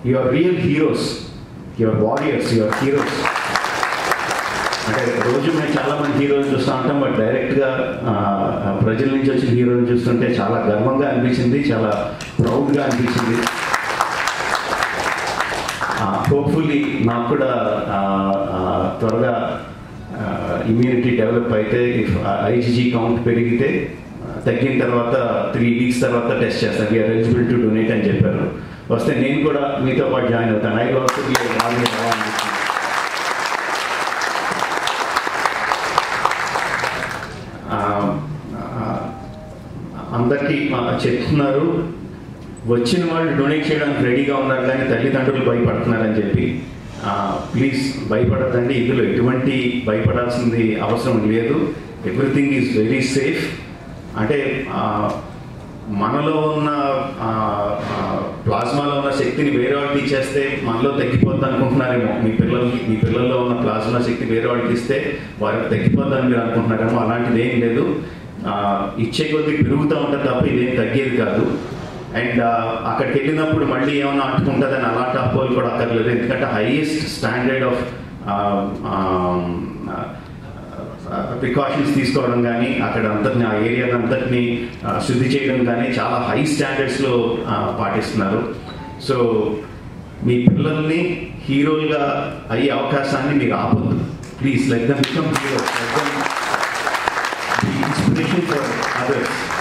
your real heroes your warriors your heroes అంటే రోజు మేము చాలా మంది హీరోని చూస్తూ ఉంటాం బట్ డైరెక్ట్గా ప్రజల నుంచి వచ్చిన హీరోని చూస్తుంటే చాలా గర్వంగా అనిపించింది చాలా ప్రౌడ్గా అనిపించింది హోప్ఫుల్లీ నాకు కూడా ఆ, ఆ, త్వరగా ఇమ్యూనిటీ డెవలప్ అయితే ఐజీజీ కౌంట్ పెరిగితే ఆ, తగ్గిన తర్వాత త్రీ వీక్స్ తర్వాత టెస్ట్ చేస్తాను వీఆర్ ఎలిజిబుల్ టు డొనేట్ అని చెప్పారు వస్తే నేను కూడా మీతో పాటు జాయిన్ అవుతాను ఐ ఆల్సో బి అందరికీ ఆ, చెప్తున్నారు వచ్చిన వాళ్ళు డొనేట్ చేయడానికి రెడీగా ఉన్నారు కానీ తల్లిదండ్రులు భయపడుతున్నారని చెప్పి ప్లీజ్ భయపడద్దండి ఇందులో ఎటువంటి భయపడాల్సింది అవసరం లేదు ఎవ్రీథింగ్ ఈజ్ వెరీ సేఫ్ అంటే ఆ, మనలో ఉన్న ఆ, ఆ, ప్లాస్మాలో ఉన్న శక్తిని వేరే వాళ్ళకి ఇచ్చేస్తే మనలో తగ్గిపోద్ది అనుకుంటున్నారేమో మీ పిల్లలకి మీ పిల్లల్లో ఉన్న ప్లాస్మా శక్తి వేరే వాళ్ళకి ఇస్తే వారికి తగ్గిపోద్దని మీరు అనుకుంటున్నారేమో అలాంటిది ఏం లేదు ఆ, ఇచ్చే కొద్దీ పెరుగుతూ ఉంటుంది తప్ప ఇదేం తగ్గేది కాదు అండ్ అక్కడికి వెళ్ళినప్పుడు మళ్ళీ ఏమైనా అంటుకుంటుందని అలాంటి అపోలు కూడా అక్కర్లేదు ఎందుకంటే హైయెస్ట్ స్టాండర్డ్ ఆఫ్ ప్రికాషన్స్ తీసుకోవడం కానీ అక్కడ అంతటిని ఆ ఏరియా అంతటిని ఆ, శుద్ధి చేయడం కానీ చాలా హై స్టాండర్డ్స్లో పాటిస్తున్నారు సో మీ పిల్లల్ని హీరోలుగా అయ్యే అవకాశాన్ని మీరు ఆపొద్దు please let them become hero let them inspiration for others